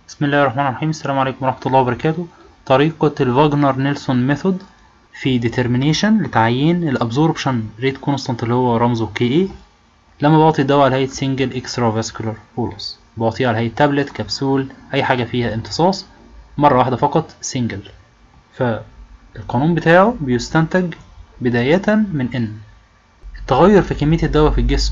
بسم الله الرحمن الرحيم السلام عليكم ورحمة الله وبركاته طريقة الفاجنر نيلسون ميثود في determination لتعيين الابزوربشن ريت كونستانت اللي هو رمزه كي اي لما بعطي دواء على هيئة سنجل اكسترا فاسكولار بولس بعطيه على هيئة تابلت كبسول أي حاجة فيها امتصاص مرة واحدة فقط سنجل فالقانون بتاعه بيستنتج بداية من ان التغير في كمية الدواء في الجسم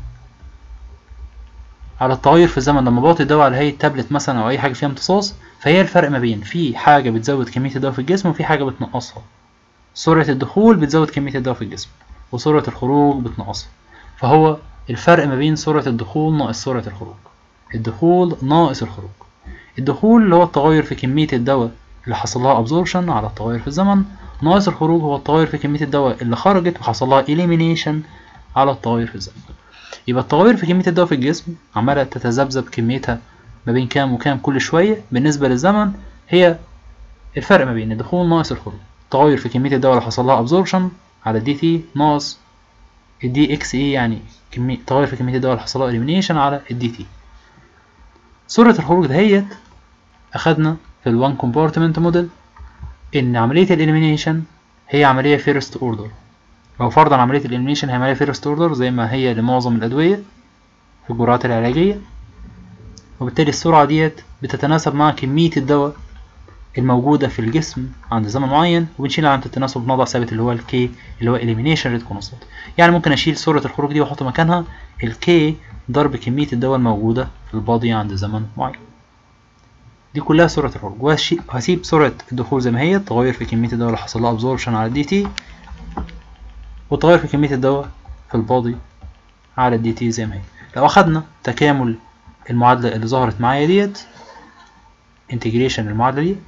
على التغير في الزمن لما بعطي دواء على هيئة تابلت مثلا أو أي حاجة فيها امتصاص فهي الفرق ما بين في حاجة بتزود كمية الدواء في الجسم وفي حاجة بتنقصها سرعة الدخول بتزود كمية الدواء في الجسم وسرعة الخروج بتنقصها فهو الفرق ما بين سرعة الدخول ناقص سرعة الخروج الدخول ناقص الخروج الدخول اللي هو التغير في كمية الدواء اللي حصل لها absorption على التغير في الزمن ناقص الخروج هو التغير في كمية الدواء اللي خرجت وحصل لها elimination على التغير في الزمن يبقى التغير في كمية الدواء في الجسم عمالة تتذبذب كميتها ما بين كام وكام كل شوية بالنسبة للزمن هي الفرق ما بين الدخول ناقص الخروج التغير في كمية الدواء اللي حصل لها absorption على دي تي ناقص الدي اكس اي يعني كمية تغير في كمية الدواء اللي حصل لها elimination على الدي تي سرعة الخروج دهيت أخدنا في الوان كومبارتمنت موديل إن عملية الإليمينيشن هي عملية فيرست أوردر أو فرضا عملية الإليمينيشن هي عملية فيرست أوردر زي ما هي لمعظم الأدوية في الجرعات العلاجية وبالتالي السرعة ديت بتتناسب مع كمية الدواء الموجودة في الجسم عند زمن معين وبنشيل علامة التناسب بنضع ثابت اللي هو الكي اللي هو elimination rate constant يعني ممكن أشيل سرعة الخروج دي وأحط مكانها الكي ضرب كمية الدواء الموجودة في البادي عند زمن معين دي كلها سرعة الخروج وهسيب سرعة الدخول زي ما هي التغير في كمية الدواء اللي حصل لها absorption على الدي تي والتغير في كمية الدواء في البادي على الدي تي زي ما هي لو أخدنا تكامل المعادلة اللي ظهرت معايا ديت انتجريشن المعادلة دي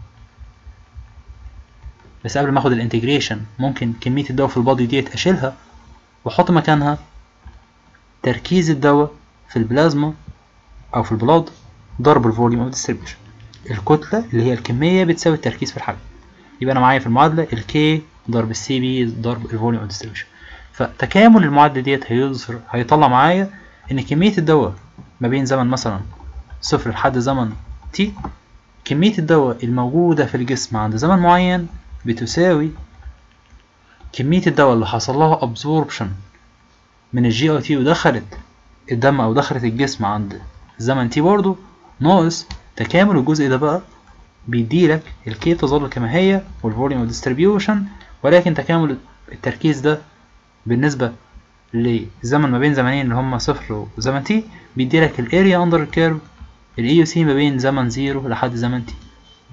بس قبل ما اخد الانتجريشن ممكن كمية الدواء في البادي ديت اشيلها واحط مكانها تركيز الدواء في البلازما او في البلاد ضرب الفوليوم اوف ديستريبيوشن الكتلة اللي هي الكمية بتساوي التركيز في الحجم يبقى انا معايا في المعادلة الكي ضرب السي بي ضرب الفوليوم اوف ديستريبيوشن فتكامل المعادلة ديت هيظهر هيطلع معايا ان كمية الدواء ما بين زمن مثلا صفر لحد زمن تي كمية الدواء الموجودة في الجسم عند زمن معين بتساوي كمية الدواء اللي حصل لها absorption من الجي اي تي ودخلت الدم او دخلت الجسم عند زمن تي برضه ناقص تكامل الجزء ده بقى بيديلك الكي تظل كما هي والفوليوم ديستريبيوشن ولكن تكامل التركيز ده بالنسبة لزمن ما بين زمنين اللي هما صفر وزمن تي بيديلك الاريا اندر الكيرف الاي يو سي ما بين زمن زيرو لحد زمن تي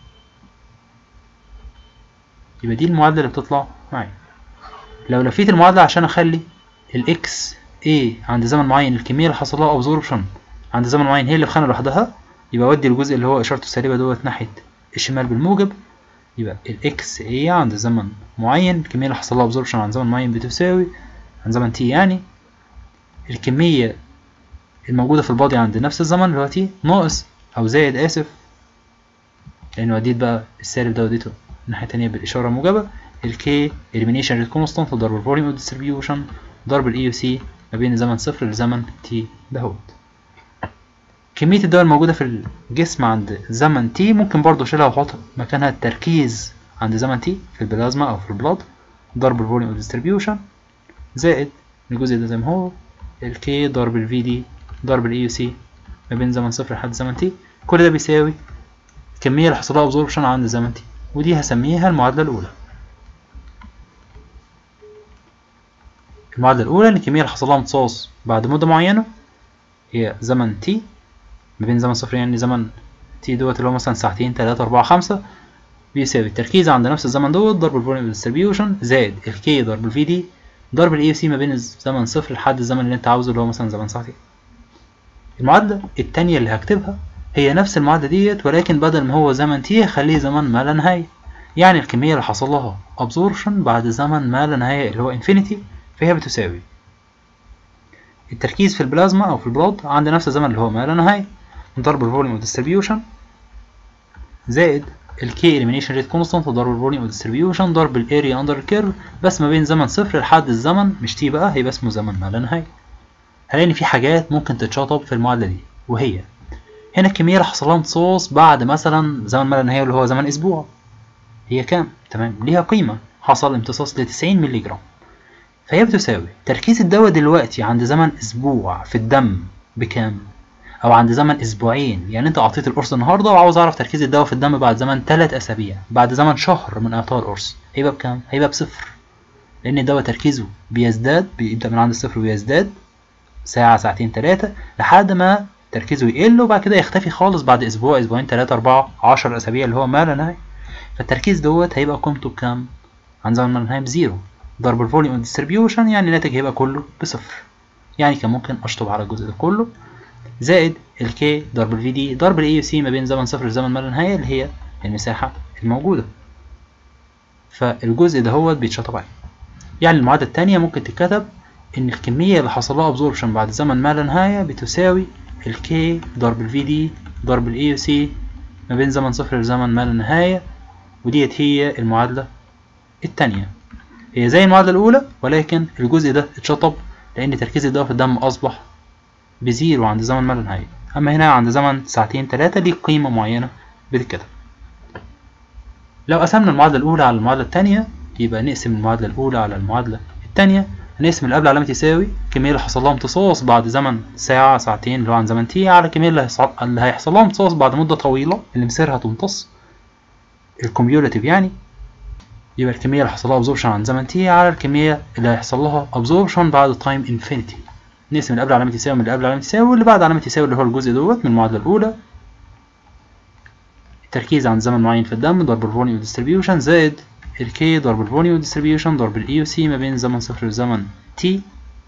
يبقى دي المعادلة اللي بتطلع معايا لو لفيت المعادلة عشان اخلي الاكس اي عند زمن معين الكمية اللي حصل لها ابزوربشن عند زمن معين هي اللي في خانة لوحدها يبقى اودي الجزء اللي هو اشارته السالبة دوت ناحية الشمال بالموجب يبقى الاكس اي عند زمن معين الكمية اللي حصل لها ابزوربشن عند زمن معين بتساوي عند زمن تي يعني الكمية الموجودة في البادي عند نفس الزمن اللي هو تي ناقص أو زائد آسف لأن وديت بقى السالب ده وديته الناحية التانية بالإشارة الموجبة الكي elimination rate constant ضرب الفوليوم ديستريبيوشن ضرب الاي يو سي ما بين زمن صفر لزمن تي دهوت كمية الدواء الموجودة في الجسم عند زمن تي ممكن برضه اشيلها واحط مكانها التركيز عند زمن تي في البلازما أو في البلاد ضرب الفوليوم ديستريبيوشن زائد الجزء ده زي ما هو الكي ضرب الفي دي ضرب الاي يو سي ما بين زمن صفر لحد زمن تي كل ده بيساوي الكمية اللي حصل لها ابزوربشن عند زمن تي ودي هسميها المعادلة الأولى المعادلة الأولى إن الكمية اللي حصل لها امتصاص بعد مدة معينة هي زمن تي ما بين زمن صفر يعني زمن تي دوت اللي هو مثلا ساعتين تلاتة أربعة خمسة بيساوي التركيز عند نفس الزمن دوت ضرب الفوليوم ديستريبيوشن زائد الكي ضرب الفي دي ضرب الاي سي ما بين الزمن صفر لحد الزمن اللي انت عاوزه اللي هو مثلا زمن ساعتين المعادلة التانية اللي هكتبها هي نفس المعادلة ديت ولكن بدل ما هو زمن تي هخليه زمن ما لا نهاية يعني الكمية اللي حصل لها absorption بعد زمن ما لا نهاية اللي هو infinity فهي بتساوي التركيز في البلازما أو في البلاد عند نفس الزمن اللي هو ما لا نهاية ضرب الفوليوم ديستريبيوشن زائد الكي elimination rate constant ضرب الفوليوم ديستريبيوشن ضرب الاريا اندر الكيرف بس ما بين زمن صفر لحد الزمن مش تي بقى هيبقى اسمه زمن ما لا نهاية هلاقي ان في حاجات ممكن تتشطب في المعادلة دي وهي هنا الكمية اللي حصل لها امتصاص بعد مثلا زمن ما لا نهاية اللي هو زمن أسبوع هي كام؟ تمام ليها قيمة حصل امتصاص ل 90 مللي جرام فهي بتساوي تركيز الدواء دلوقتي عند زمن أسبوع في الدم بكام؟ أو عند زمن أسبوعين يعني أنت أعطيت القرص النهاردة وعاوز أعرف تركيز الدواء في الدم بعد زمن 3 أسابيع بعد زمن شهر من إعطاء القرص هيبقى بكام؟ هيبقى بصفر لأن الدواء تركيزه بيزداد بيبدأ من عند الصفر ويزداد ساعة ساعتين تلاتة لحد ما تركيزه يقل وبعد كده يختفي خالص بعد أسبوع أسبوعين تلاتة أربعة عشر أسابيع اللي هو ما لا نهاية فالتركيز دوت هيبقى قيمته بكام؟ عن زمن ما لا نهاية بزيرو ضرب الفوليوم ديستريبيوشن يعني الناتج هيبقى كله بصفر يعني كان ممكن أشطب على الجزء ده كله زائد الكي ضرب الفي دي ضرب الاي سي ما بين زمن صفر لزمن ما لا نهاية اللي هي المساحة الموجودة فالجزء ده هو بيتشطب عليه يعني المعادلة التانية ممكن تتكتب إن الكمية اللي حصل لها absorption بعد زمن ما لا نهاية بتساوي ال K ضرب ال VD ضرب ال AUC ما بين زمن صفر لزمن ما لا نهاية وديت هي المعادلة التانية هي زي المعادلة الأولى ولكن الجزء ده اتشطب لأن تركيز الدواء في الدم أصبح بزيرو عند زمن ما لا نهاية أما هنا عند زمن ساعتين تلاتة ليه قيمة معينة بتتكتب لو قسمنا المعادلة الأولى على المعادلة التانية يبقى نقسم المعادلة الأولى على المعادلة التانية هنقسم اللي قبل علامة يساوي الكمية اللي حصل لها امتصاص بعد زمن ساعة ساعتين اللي هو عن زمن تي على الكمية اللي هيحصل اللي هيحصل لها امتصاص بعد مدة طويلة اللي مصيرها تمتص الكوميولاتيف يعني يبقى الكمية اللي حصل لها absorption عن زمن تي على الكمية اللي هيحصل لها absorption بعد تايم انفينيتي نقسم اللي قبل علامة يساوي من اللي قبل علامة يساوي واللي بعد علامة يساوي اللي هو الجزء دوت من المعادلة الأولى التركيز عن زمن معين في الدم ضرب الفوليوم ديستريبيوشن زائد الكي ضرب الفوليوم ديستريبيوشن ضرب الاي سي ما بين زمن صفر لزمن تي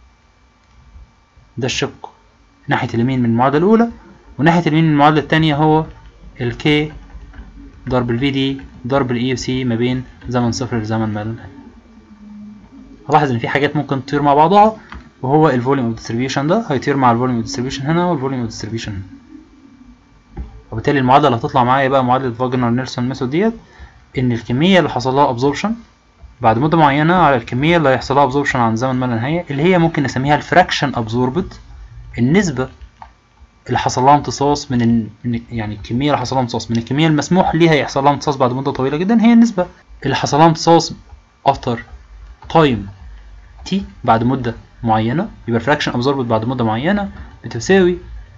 ده الشق ناحية اليمين من المعادلة الأولى وناحية اليمين من المعادلة التانية هو الكي ضرب الفي دي ضرب الاي سي ما بين زمن صفر لزمن ما لا نهاية هلاحظ إن في حاجات ممكن تطير مع بعضها وهو الفوليوم ديستريبيوشن ده هيطير مع الفوليوم ديستريبيوشن هنا والفوليوم ديستريبيوشن هنا وبالتالي المعادلة اللي هتطلع معايا بقى معادلة فاجنر نيلسون ميثود ديت ان الكمية اللي حصل لها absorption بعد مدة معينة على الكمية اللي هيحصل لها absorption عن زمن ما لا نهاية اللي هي ممكن نسميها الفراكشن absorbed النسبة اللي حصل لها امتصاص من, ال... من يعني الكمية اللي حصل لها امتصاص من الكمية المسموح ليها يحصل لها امتصاص بعد مدة طويلة جدا هي النسبة اللي حصل لها امتصاص after time t بعد مدة معينة يبقى الفراكشن absorbed بعد مدة معينة بتساوي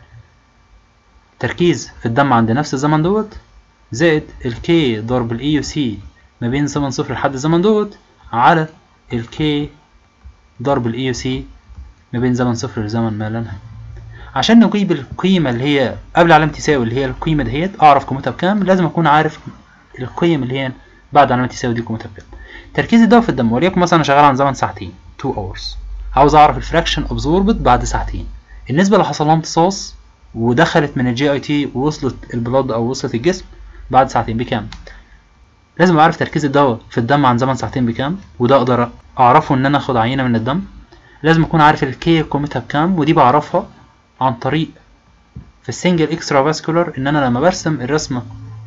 تركيز في الدم عند نفس الزمن دوت زائد ال K ضرب ال EUC ما بين زمن صفر لحد الزمن دوت على ال K ضرب ال EUC ما بين زمن صفر لزمن ما لا نهاية عشان نجيب القيمة اللي هي قبل علامة يساوي اللي هي القيمة دهيت أعرف قيمتها بكام لازم أكون عارف القيم اللي هي بعد علامة يساوي دي قيمتها بكام تركيز الدواء في الدم وليكن مثلا أنا شغال عن زمن ساعتين 2 hours عاوز أعرف الفراكشن absorbed بعد ساعتين النسبة اللي حصل لها امتصاص ودخلت من الجي اي تي ووصلت البلاد أو وصلت الجسم بعد ساعتين بكام لازم اعرف تركيز الدواء في الدم عن زمن ساعتين بكام وده اقدر اعرفه ان انا اخد عينه من الدم لازم اكون عارف الكي قيمتها بكام ودي بعرفها عن طريق في السنجل اكسترا فاسكولار ان انا لما برسم الرسمه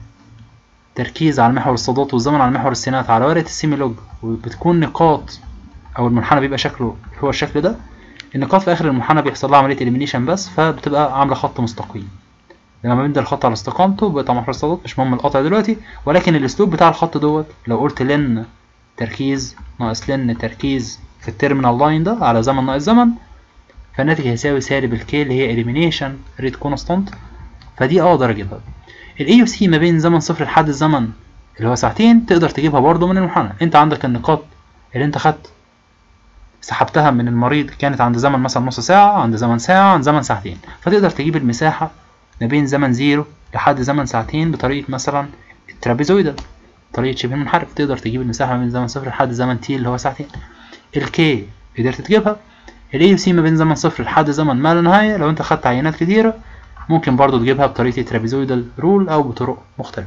تركيز على محور الصادات والزمن على محور السينات على ورقه السيمي لوج وبتكون نقاط او المنحنى بيبقى شكله هو الشكل ده النقاط في اخر المنحنى بيحصل لها عمليه اليمينيشن بس فبتبقى عامله خط مستقيم لما بنبدا الخط على استقامته بيقطع محور الصادات مش مهم القطع دلوقتي ولكن الاسلوب بتاع الخط دوت لو قلت لن تركيز ناقص لن تركيز في التيرمينال لاين ده على زمن ناقص زمن فالناتج هيساوي سالب الكي اللي هي اليمينيشن ريت كونستانت فدي اقدر اجيبها الاي يو سي ما بين زمن صفر لحد الزمن اللي هو ساعتين تقدر تجيبها برضو من المنحنى انت عندك النقاط اللي انت خدت سحبتها من المريض كانت عند زمن مثلا نص ساعة عند زمن ساعة عند زمن ساعتين فتقدر تجيب المساحة ما بين زمن زيرو لحد زمن ساعتين بطريقة مثلا الترابيزويدال طريقة شبه منحرف تقدر تجيب المساحة ما بين زمن صفر لحد زمن تي اللي هو ساعتين الكي قدرت تجيبها الاي سي ما بين زمن صفر لحد زمن ما لا نهاية لو انت خدت عينات كتيرة ممكن برضو تجيبها بطريقة الترابيزويدال رول او بطرق مختلفة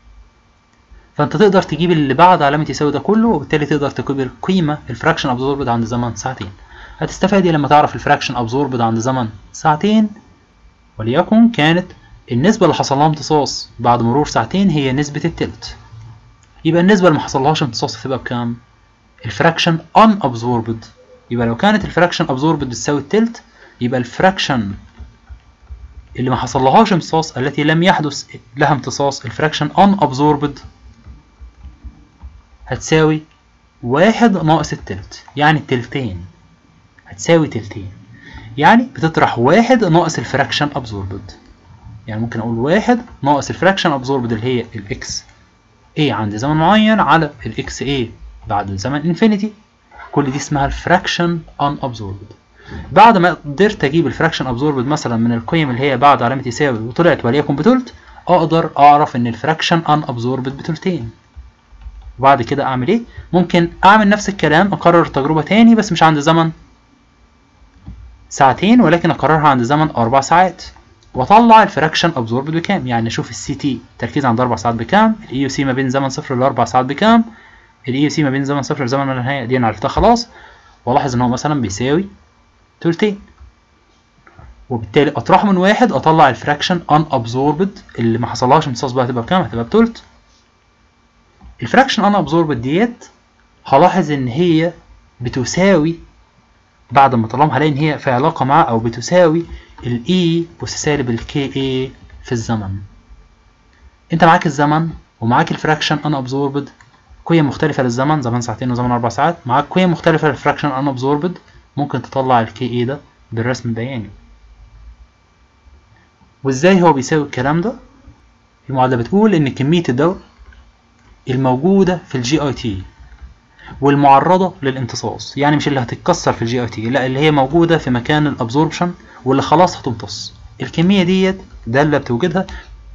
فانت تقدر تجيب اللي بعد علامة يساوي ده كله وبالتالي تقدر تجيب القيمة الفراكشن ابزوربد عند زمن ساعتين هتستفاد ايه لما تعرف الفراكشن ابزوربد عند زمن ساعتين وليكن كانت النسبة اللي حصل لها امتصاص بعد مرور ساعتين هي نسبة التلت يبقى النسبة اللي ما حصلهاش امتصاص هتبقى بكام؟ الفراكشن unabsorbed يبقى لو كانت الفراكشن absorbed بتساوي التلت يبقى الفراكشن اللي ما حصلهاش امتصاص التي لم يحدث لها امتصاص الفراكشن unabsorbed هتساوي واحد ناقص التلت يعني التلتين هتساوي تلتين يعني بتطرح واحد ناقص الفراكشن absorbed يعني ممكن اقول واحد ناقص الفراكشن absorbed اللي هي الاكس A عند زمن معين على الاكس A بعد زمن انفينيتي كل دي اسمها الفراكشن unabsorbed بعد ما قدرت اجيب الفراكشن ابزوربد مثلا من القيم اللي هي بعد علامه يساوي وطلعت وليكن بتلت اقدر اعرف ان الفراكشن ان ابزوربد بتلتين وبعد كده اعمل ايه ممكن اعمل نفس الكلام اكرر التجربه تاني بس مش عند زمن ساعتين ولكن اكررها عند زمن اربع ساعات واطلع الفراكشن ابزوربد بكام يعني اشوف السي تي تركيز عند اربع ساعات بكام الاي يو سي ما بين زمن صفر لاربع ساعات بكام الاي يو سي ما بين زمن صفر لزمن ما لا نهايه دي انا عرفتها خلاص والاحظ ان هو مثلا بيساوي تلتين وبالتالي اطرح من واحد اطلع الفراكشن ان ابزوربد اللي ما حصلهاش امتصاص بقى هتبقى بكام هتبقى بتلت الفراكشن ان ابزوربد ديت هلاحظ ان هي بتساوي بعد ما طالما هلاقي ان هي في علاقه مع او بتساوي الاي اس سالب الكي اي في الزمن انت معاك الزمن ومعاك الفراكشن ان ابزوربد قيم مختلفه للزمن زمن ساعتين وزمن اربع ساعات معاك قيم مختلفه للفراكشن ان ابزوربد ممكن تطلع الكي اي ده بالرسم البياني وازاي هو بيساوي الكلام ده المعادلة بتقول ان كمية الدواء الموجودة في الجي اي تي والمعرضة للامتصاص يعني مش اللي هتتكسر في الجي اي تي لا اللي هي موجودة في مكان الابزوربشن واللي خلاص هتمتص الكمية ديت دالة بتوجدها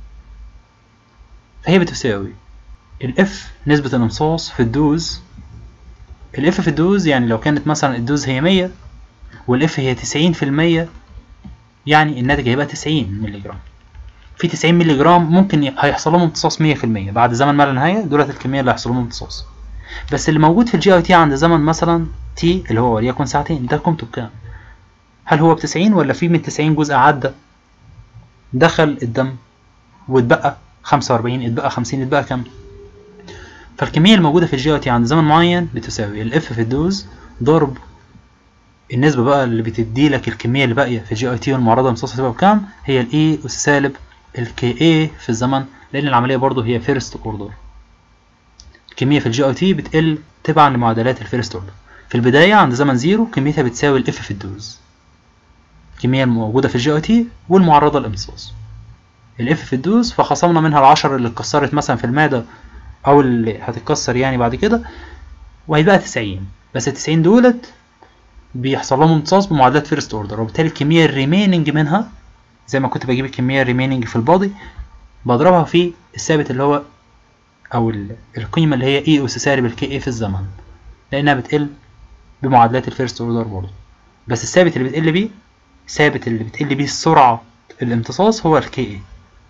فهي بتساوي الاف نسبة الامتصاص في الدوز الاف في الدوز يعني لو كانت مثلا الدوز هي 100 والاف هي 90% يعني الناتج هيبقى 90 مللي جرام في 90 مللي جرام ممكن هيحصل لهم امتصاص 100% بعد زمن ما لا نهايه دولت الكميه اللي هيحصل لهم امتصاص بس اللي موجود في الجي اي تي عند زمن مثلا تي اللي هو وليكن ساعتين ده قيمته بكام هل هو ب 90 ولا في من 90 جزء عدى دخل الدم واتبقى 45 اتبقى 50 اتبقى كام فالكميه الموجوده في الجي اي تي عند زمن معين بتساوي الاف في الدوز ضرب النسبة بقى اللي بتدي لك الكمية اللي باقية في جي اي تي والمعرضة للامتصاص هتبقى بكام؟ هي الاي اس سالب الكي اي في الزمن لأن العملية برضو هي فيرست اوردر. الكمية في الجي اي تي بتقل تبعا لمعادلات الفيرست اوردر. في البداية عند زمن زيرو كميتها بتساوي الاف في الدوز. الكمية الموجودة في الجي اي تي والمعرضة للامتصاص. الاف في الدوز فخصمنا منها العشرة اللي اتكسرت مثلا في المعدة أو اللي هتتكسر يعني بعد كده وهيبقى تسعين بس التسعين دولت بيحصل لهم امتصاص بمعادلات فيرست اوردر وبالتالي الكميه الريميننج منها زي ما كنت بجيب الكميه الريميننج في البادي بضربها في الثابت اللي هو او القيمه اللي هي اي اس سالب الكي اي في الزمن لانها بتقل بمعادلات الفيرست اوردر برضه بس الثابت اللي بتقل بيه الثابت اللي بتقل بيه السرعه الامتصاص هو الكي اي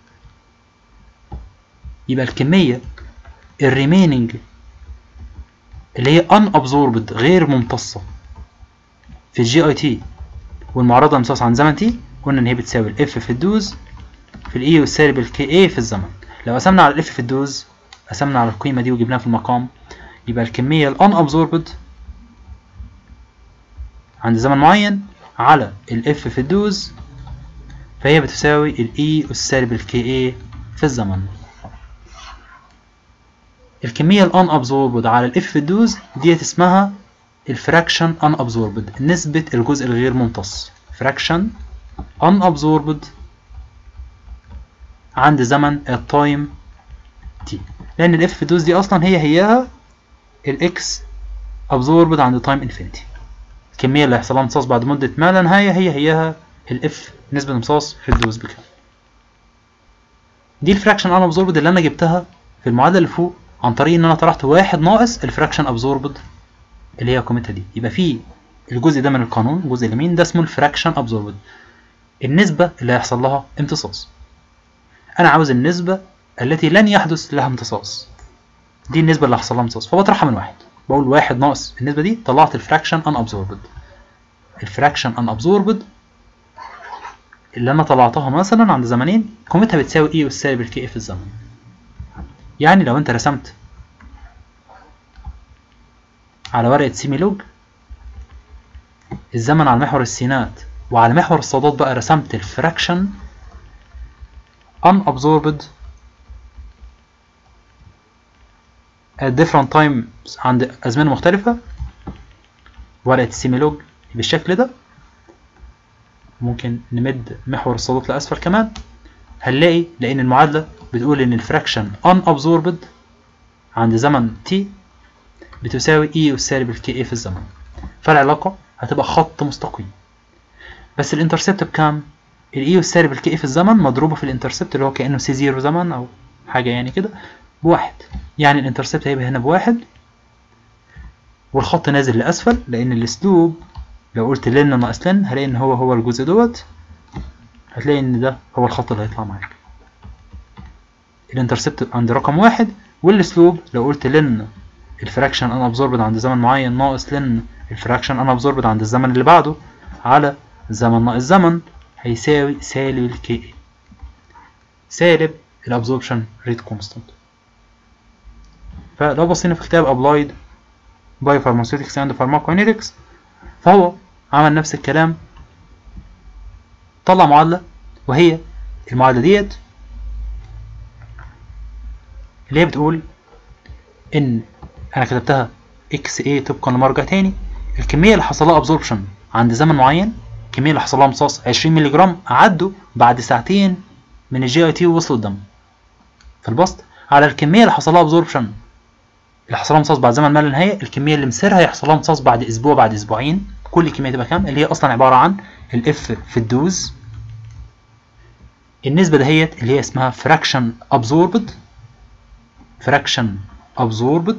يبقى الكميه الريميننج اللي هي ان ابزوربد غير ممتصه في الجي اي تي والمعرضة للامتصاص عن زمن تي قلنا ان هي بتساوي الاف في الدوز في الاي والسالب الكي اي في الزمن لو قسمنا على الاف في الدوز قسمنا على القيمة دي وجبناها في المقام يبقى الكمية الان ابزوربد عند زمن معين على الاف في الدوز فهي بتساوي الاي والسالب الكي اي في الزمن الكمية الان ابزوربد على الاف في الدوز ديت اسمها الفراكشن unabsorbed نسبة الجزء الغير ممتص fraction unabsorbed عند زمن التايم t لأن الاف في الدوز دي أصلا هي هيها الاكس absorbed عند تايم infinity الكمية اللي هيحصل لها امتصاص بعد مدة ما لا نهاية هي هيها الاف نسبة الامتصاص في الدوز بكام دي الفراكشن unabsorbed اللي أنا جبتها في المعادلة اللي فوق عن طريق إن أنا طرحت واحد ناقص الفراكشن absorbed اللي هي قيمتها دي يبقى في الجزء ده من القانون الجزء اليمين ده اسمه الفراكشن ابزوربد النسبة اللي هيحصل لها امتصاص انا عاوز النسبة التي لن يحدث لها امتصاص دي النسبة اللي هيحصل لها امتصاص فبطرحها من واحد بقول واحد ناقص النسبة دي طلعت الفراكشن ان ابزوربد الفراكشن ان ابزوربد اللي انا طلعتها مثلا عند زمنين قيمتها بتساوي اي والسالب الكي في الزمن يعني لو انت رسمت على ورقة سيميلوج الزمن على محور السينات وعلى محور الصادات بقى رسمت الفراكشن unabsorbed at different times عند أزمنة مختلفة ورقة السيميلوج بالشكل ده ممكن نمد محور الصادات لأسفل كمان هنلاقي لأن المعادلة بتقول إن الفراكشن unabsorbed عند زمن t بتساوي e أس سالب ال ka في الزمن فالعلاقة هتبقى خط مستقيم بس الانترسبت بكام؟ ال e أس سالب ال ka في الزمن مضروبة في الانترسبت اللي هو كأنه c 0 زمن أو حاجة يعني كده بواحد يعني الانترسبت هيبقى هنا بواحد والخط نازل لأسفل لأن الأسلوب لو قلت لن ناقص لن هلاقي إن هو هو الجزء دوت هتلاقي إن ده هو الخط اللي هيطلع معاك الانترسبت عند رقم واحد والأسلوب لو قلت لن الفراكشن أنا أبزوربد عند زمن معين ناقص لن الفراكشن أنا أبزوربد عند الزمن اللي بعده على زمن ناقص زمن هيساوي سالب ال كي سالب الابزوربشن ريت كونستانت فلو بصينا في كتاب Applied Biopharmaceutics and Pharmacokinetics فهو عمل نفس الكلام طلع معادلة وهي المعادلة ديت اللي هي بتقول إن أنا كتبتها XA طبقا لمرجع تاني الكمية اللي حصل لها ابزوربشن عند زمن معين الكمية اللي حصل لها امتصاص 20 مللي جرام عدوا بعد ساعتين من الجي اي تي ووصلوا الدم في البسط على الكمية اللي حصل لها ابزوربشن اللي حصل لها امتصاص بعد زمن ما لا نهاية الكمية اللي مصيرها يحصل لها امتصاص بعد اسبوع بعد اسبوعين كل كمية تبقى كام اللي هي اصلا عبارة عن الاف في الدوز النسبة دهيت اللي هي اسمها فراكشن absorbed فراكشن absorbed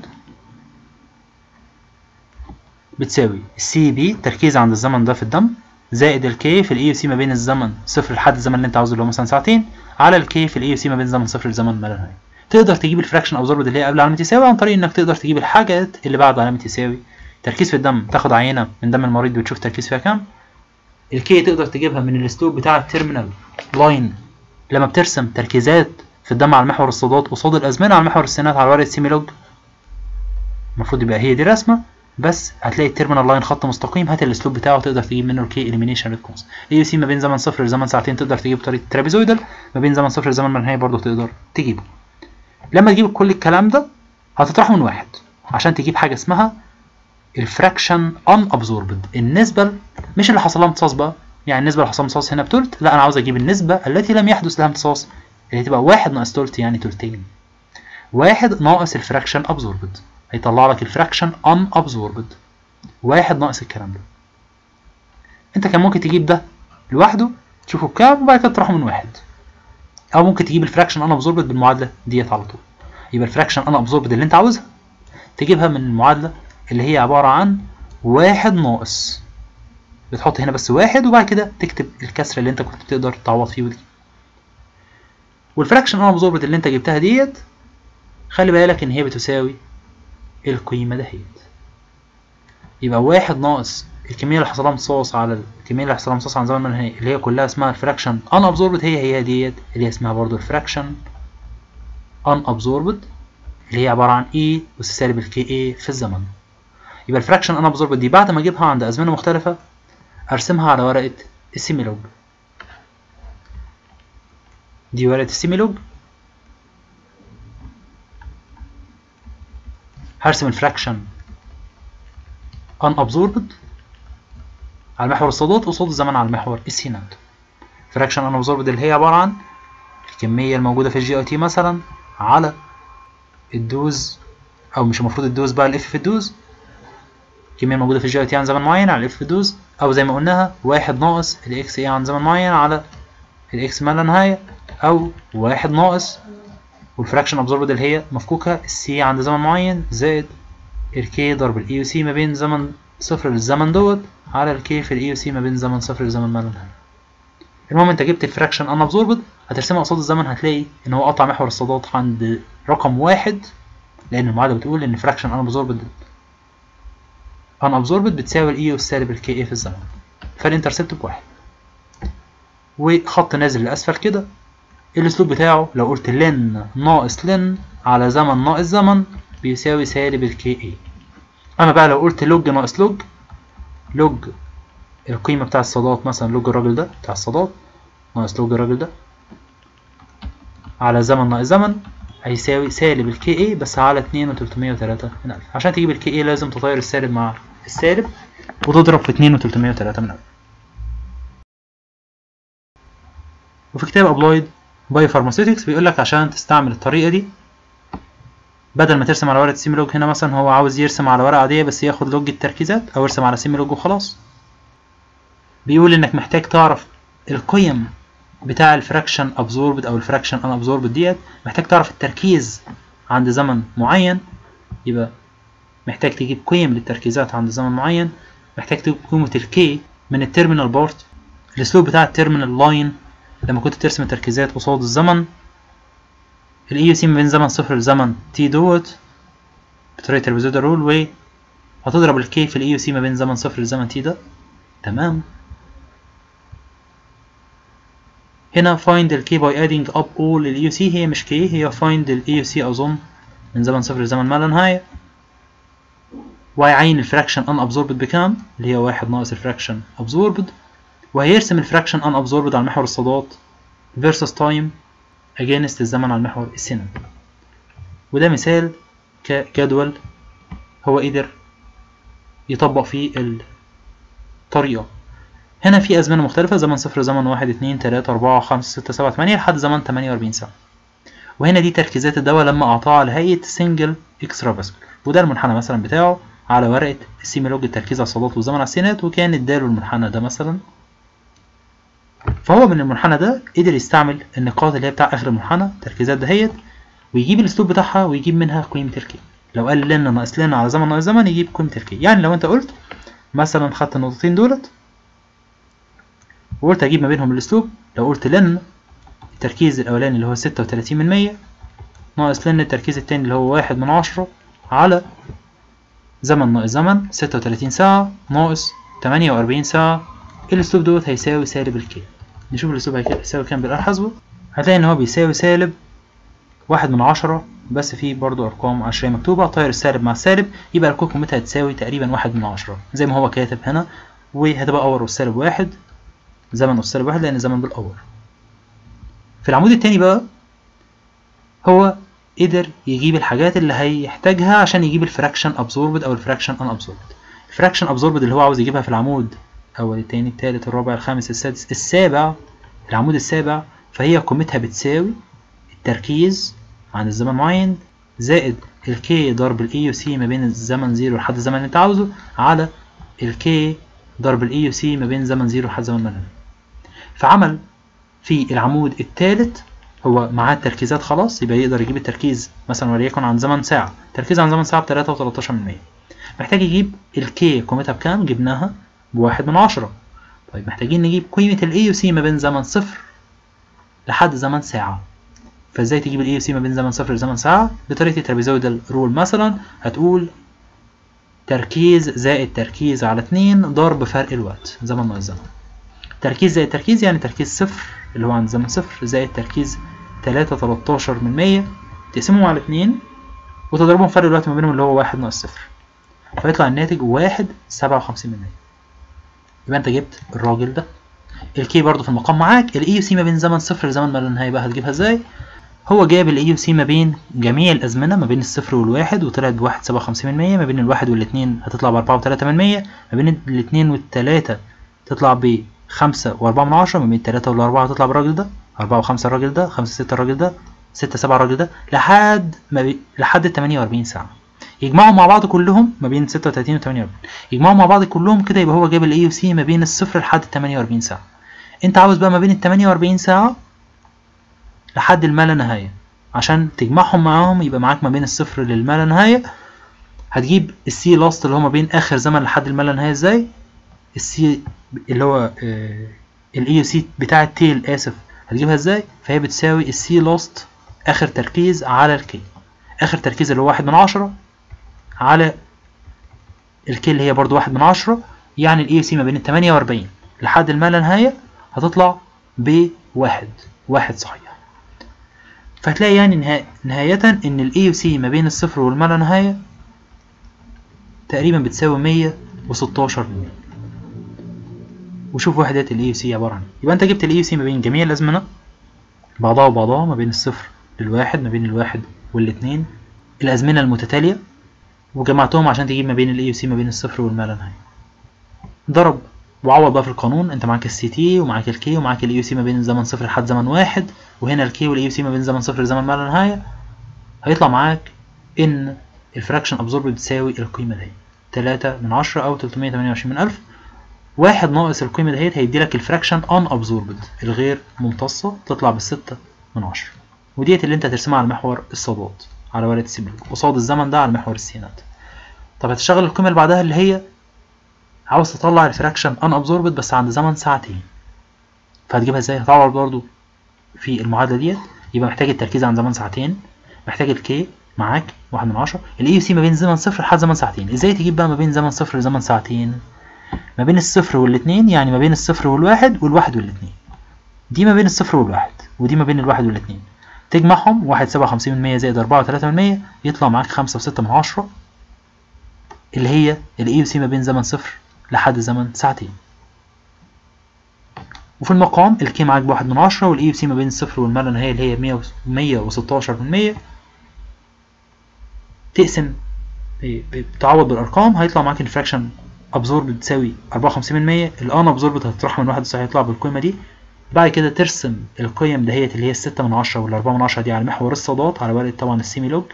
بتساوي السي بي تركيز عند الزمن ده في الدم زائد الكي في الاي سي ما بين الزمن صفر لحد الزمن اللي انت عاوزه اللي هو مثلا ساعتين على الكي في الاي سي ما بين زمن صفر لزمن ما لا نهايه تقدر تجيب الفراكشن ابزوربد اللي هي قبل علامه يساوي عن طريق انك تقدر تجيب الحاجات اللي بعد علامه يساوي تركيز في الدم تاخد عينه من دم المريض وتشوف تركيز فيها كام الكي تقدر تجيبها من الاسلوب بتاع التيرمينال لاين لما بترسم تركيزات في الدم على محور الصادات قصاد الازمنه على محور السينات على ورقه سيميلوج المفروض يبقى هي دي رسمه بس هتلاقي التيرمينال لاين خط مستقيم هات الاسلوب بتاعه تقدر تجيب منه الكي اليمينيشن ريت كونست اي سي ما بين زمن صفر لزمن ساعتين تقدر تجيب بطريقه ترابيزويدال ما بين زمن صفر لزمن ما نهايه برضه تقدر تجيبه لما تجيب كل الكلام ده هتطرحه من واحد عشان تجيب حاجه اسمها الفراكشن ان ابزوربد النسبه مش اللي حصل لها امتصاص بقى يعني النسبه اللي حصل لها امتصاص هنا بتلت لا انا عاوز اجيب النسبه التي لم يحدث لها امتصاص اللي هتبقى واحد ناقص تلت يعني تلتين واحد ناقص الفراكشن ابزوربد هيطلع لك الفراكشن ان ابزوربد واحد ناقص الكلام ده انت كان ممكن تجيب ده لوحده تشوفه بكام وبعد كده تطرحه من واحد او ممكن تجيب الفراكشن ان ابزوربد بالمعادله ديت على طول يبقى الفراكشن ان ابزوربد اللي انت عاوزها تجيبها من المعادله اللي هي عباره عن واحد ناقص بتحط هنا بس واحد وبعد كده تكتب الكسر اللي انت كنت تقدر تعوض فيه ودي والفراكشن ان ابزوربد اللي انت جبتها ديت خلي بالك ان هي بتساوي القيمه دهيت يبقى واحد ناقص الكمية اللي حصلها امتصاص على الكمية اللي حصلها امتصاص عن زمن ما نهائي اللي هي كلها اسمها الفراكشن ان ابزوربد هي هي ديت اللي هي اسمها برضو الفراكشن ان ابزوربد اللي هي عبارة عن اي أس سالب الكي اي في الزمن يبقى الفراكشن ان ابزوربد دي بعد ما اجيبها عند ازمنة مختلفة ارسمها على ورقة السيميلوج دي ورقة السيميلوج هرسم الفراكشن unabsorbed على محور الصادات قصاد الزمن على محور السينات فراكشن unabsorbed اللي هي عبارة عن الكمية الموجودة في الجي اي تي مثلا على الدوز أو مش المفروض الدوز بقى الاف في الدوز الكمية الموجودة في الجي اي تي عن زمن معين على الاف في الدوز أو زي ما قلناها واحد ناقص الاكس اي عن زمن معين على الاكس ما لا نهاية أو واحد ناقص والفراكشن ابزوربد اللي هي مفكوكة السي عند زمن معين زائد الكي ضرب الاي يو سي ما بين زمن صفر للزمن دوت على الكي في الاي يو سي ما بين زمن صفر لزمن ما لا نهاية المهم انت جبت الفراكشن ان ابزوربد هترسمها قصاد الزمن هتلاقي ان هو قطع محور الصادات عند رقم واحد لان المعادله بتقول ان فراكشن ان ابزوربد ان ابزوربد بتساوي الاي يو سالب الكي اي في الزمن فالانترسبت بواحد وخط نازل لاسفل كده الاسلوب بتاعه لو قلت لن ناقص لن على زمن ناقص زمن بيساوي سالب الكي اي اما بقى لو قلت لوج ناقص لوج لوج القيمة بتاع الصادات مثلا لوج الراجل ده بتاع الصادات ناقص لوج الراجل ده على زمن ناقص زمن هيساوي سالب ال KA بس على 2 و 303 من ألف عشان تجيب ال KA لازم تطير السالب مع السالب وتضرب في 2 و 303 من ألف وفي كتاب أبلايد باي فارماسيوتكس بيقول لك عشان تستعمل الطريقة دي بدل ما ترسم على ورقة سيمي هنا مثلا هو عاوز يرسم على ورقة عادية بس ياخد لوج التركيزات أو يرسم على سيمي وخلاص بيقول إنك محتاج تعرف القيم بتاع الفراكشن ابزوربد او الفراكشن ان ابزوربد ديت محتاج تعرف التركيز عند زمن معين يبقى محتاج تجيب قيم للتركيزات عند زمن معين محتاج تجيب قيمة الكي من التيرمينال بارت الاسلوب بتاع التيرمينال لاين لما كنت ترسم التركيزات قصاد الزمن الاي يو سي ما بين زمن صفر لزمن تي دوت بطريقة البيزودا رول و هتضرب الكي في الاي يو سي ما بين زمن صفر لزمن تي ده تمام هنا find ال k by adding up all ال UC هي مش k هي find ال AUC أظن من زمن صفر لزمن ما لا نهاية وهيعين الفراكشن unabsorbed بكام اللي هي واحد ناقص الفراكشن absorbed وهيرسم الفراكشن unabsorbed على محور الصادات versus time against الزمن على محور السينما وده مثال كجدول هو قدر يطبق فيه الطريقة هنا في أزمنة مختلفة زمن صفر زمن واحد اتنين تلاتة أربعة خمسة ستة سبعة تمانية لحد زمن تمانية وأربعين ساعة وهنا دي تركيزات الدواء لما أعطاها على هيئة سنجل إكسترا فاسكولار وده المنحنى مثلا بتاعه على ورقة السيميلوج التركيز على الصادات والزمن على السينات وكان اداله المنحنى ده مثلا فهو من المنحنى ده قدر يستعمل النقاط اللي هي بتاع آخر المنحنى التركيزات دهيت ويجيب الأسلوب بتاعها ويجيب منها قيمة الكي لو قال لنا ناقص لنا على زمن ناقص زمن يجيب قيمة الكي يعني لو أنت قلت مثلا خدت النقطتين دولت وقلت اجيب ما بينهم الاسلوب لو قلت لن التركيز الاولاني اللي هو ستة وتلاتين من مية ناقص لن التركيز التاني اللي هو واحد من عشرة على زمن ناقص زمن ستة وتلاتين ساعة ناقص تمانية وأربعين ساعة الاسلوب دوت هيساوي سالب الكي نشوف الاسلوب هيساوي كام بالآلة الحاسبة هتلاقي ان هو بيساوي سالب واحد من عشرة بس فيه برضو أرقام عشرية مكتوبة طاير السالب مع السالب يبقى الكود قيمتها هتساوي تقريبا واحد من عشرة زي ما هو كاتب هنا وهتبقى أور والسالب واحد زمن أس سالب واحد لأن زمن بالأور في العمود التاني بقى هو قدر يجيب الحاجات اللي هيحتاجها عشان يجيب الفراكشن ابزوربد او الفراكشن ان ابزوربد الفراكشن ابزوربد اللي هو عاوز يجيبها في العمود الاول التاني التالت الرابع الخامس السادس السابع العمود السابع فهي قيمتها بتساوي التركيز عند الزمن معين زائد الكي ضرب الاي يو سي ما بين الزمن زيرو لحد الزمن اللي انت عاوزه على الكي ضرب الاي يو سي ما بين زمن زيرو لحد زمن ملل فعمل في العمود الثالث هو معاه التركيزات خلاص يبقى يقدر يجيب التركيز مثلا وليكن عن زمن ساعة تركيز عن زمن ساعة بتلاتة وتلاتاشر من مية محتاج يجيب الكي قيمتها بكام جبناها بواحد من عشرة طيب محتاجين نجيب قيمة الاي يو سي ما بين زمن صفر لحد زمن ساعة فازاي تجيب الاي يو سي ما بين زمن صفر لزمن ساعة بطريقة الترابيزويدال رول مثلا هتقول تركيز زائد تركيز على اتنين ضرب فرق الوقت زمن ناقص زمن تركيز زائد تركيز يعني تركيز صفر اللي هو عند زمن صفر زائد تركيز تلاتة تلاتاشر من مية تقسمهم على اتنين وتضربهم فرق الوقت ما بينهم اللي هو واحد ناقص صفر فيطلع الناتج واحد سبعة وخمسين من مية يبقى انت جبت الراجل ده الكي برضو في المقام معاك الاي يو سي ما بين زمن صفر لزمن ما لا نهاية بقى هتجيبها ازاي هو جاب الاي يو سي ما بين جميع الازمنه ما بين الصفر والواحد وطلعت بواحد سبعة وخمسين من مية ما بين الواحد والاتنين هتطلع باربعة وتلاتة من مية ما بين الاتنين والتلاتة تطلع بخمسة واربعة من عشرة ما بين التلاتة والاربعة هتطلع بالراجل ده أربعة وخمسة الراجل ده خمسة ستة الراجل ده ستة سبعة الراجل ده لحد ما بي... لحد التمانية وأربعين ساعة يجمعهم مع بعض كلهم ما بين ستة وتلاتين وتمانية وأربعين يجمعهم مع بعض كلهم كده يبقى هو جاب الاي يو سي ما بين الصفر لحد التمانية وأربعين ساعة انت عاوز بقى ما بين التمانية وأربعين ساعة لحد الما لا نهاية عشان تجمعهم معاهم يبقى معاك ما بين الصفر للما لا نهاية هتجيب السي لاست اللي هو ما بين اخر زمن لحد الما لا نهاية ازاي السي اللي هو الاي يو سي بتاع التيل اسف هتجيبها ازاي فهي بتساوي السي لاست اخر تركيز على الكي اخر تركيز اللي هو واحد من عشرة على الكي اللي هي برضو واحد من عشرة يعني الاي يو سي ما بين التمانية واربعين لحد الما لا نهاية هتطلع بواحد واحد صحيح فهتلاقي يعني نها... نهاية إن ال AUC ما بين الصفر والما لا نهاية تقريبا بتساوي مية وستاشر مية وشوف وحدات ال AUC عبارة عن يبقى أنت جبت ال AUC ما بين جميع الأزمنة بعضها وبعضها ما بين الصفر للواحد ما بين الواحد والاتنين الأزمنة المتتالية وجمعتهم عشان تجيب ما بين ال AUC ما بين الصفر والما لا نهاية ضرب وعوض بقى في القانون انت معاك السي تي ومعاك الكي ومعاك الاي يو سي ما بين زمن صفر لحد زمن واحد وهنا الكي والاي يو سي ما بين زمن صفر لزمن ما لا نهاية هيطلع معاك ان الفراكشن ابزورب بتساوي القيمة دي تلاتة من عشرة او تلتمية تمانية وعشرين من ألف واحد ناقص القيمة دهيت هيديلك الفراكشن ان ابزوربد الغير ممتصة تطلع بالستة من عشرة وديت اللي انت هترسمها على محور الصادات على ورقة السيبلوك قصاد الزمن ده على محور السينات طب هتشتغل القيمة اللي بعدها اللي هي عاوز تطلع الفراكشن ان ابزوربد بس عند زمن ساعتين فهتجيبها ازاي هتعوض برضو في المعادلة ديت يبقى محتاج التركيز عن زمن ساعتين محتاج الكي معاك واحد من عشرة الاي سي ما بين زمن صفر لحد زمن ساعتين ازاي تجيب بقى ما بين زمن صفر لزمن ساعتين ما بين الصفر والاتنين يعني ما بين الصفر والواحد والواحد والاتنين دي ما بين الصفر والواحد ودي ما بين الواحد والاتنين تجمعهم واحد سبعة وخمسين من مية زائد أربعة وتلاتة من مية يطلع معاك خمسة وستة من عشرة اللي هي الاي يو سي ما بين زمن صفر لحد زمن ساعتين وفي المقام الكي معاك بواحد من عشرة والاي يو سي ما بين الصفر والما لا نهاية اللي هي مية مية وستاشر من مية تقسم بتعوض بالأرقام هيطلع معاك الفراكشن ابزورب بتساوي أربعة وخمسين من مية الان ابزورب هتطرح من واحد وتسعين هيطلع بالقيمة دي بعد كده ترسم القيم دهيت اللي هي الستة من عشرة والأربعة من عشرة دي على محور الصادات على ورقة طبعا السيمي لوج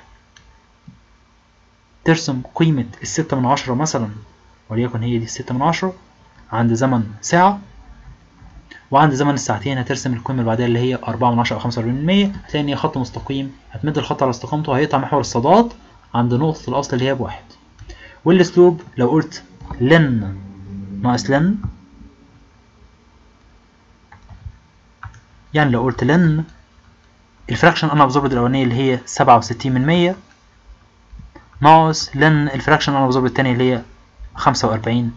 ترسم قيمة الستة من عشرة مثلا وليكن هي دي الستة من عشرة عند زمن ساعة وعند زمن الساعتين هترسم القيمة اللي بعدها اللي هي أربعة من عشرة أو خمسة وأربعين من مية هتلاقي إن هي خط مستقيم هتمد الخط على استقامته هيقطع محور الصادات عند نقطة الأصل اللي هي بواحد والسلوب لو قلت لن ناقص لن يعني لو قلت لن الفراكشن انا ابزوربد الاولانيه اللي هي سبعة وستين من مية ناقص لن الفراكشن انا ابزوربد التانية اللي هي خمسة وأربعين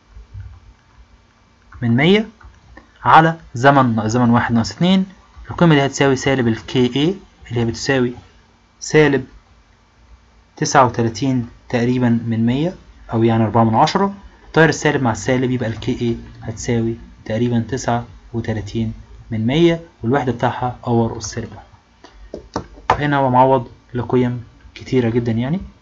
من مية على زمن زمن واحد ناقص اتنين القيمة دي هتساوي سالب ال KA اللي هي بتساوي سالب تسعة وتلاتين تقريبا من مية أو يعني أربعة من عشرة طاير السالب مع السالب يبقى ال KA هتساوي تقريبا تسعة وتلاتين من مية والوحدة بتاعها اور أس سالب واحد هنا هو معوض لقيم كتيرة جدا يعني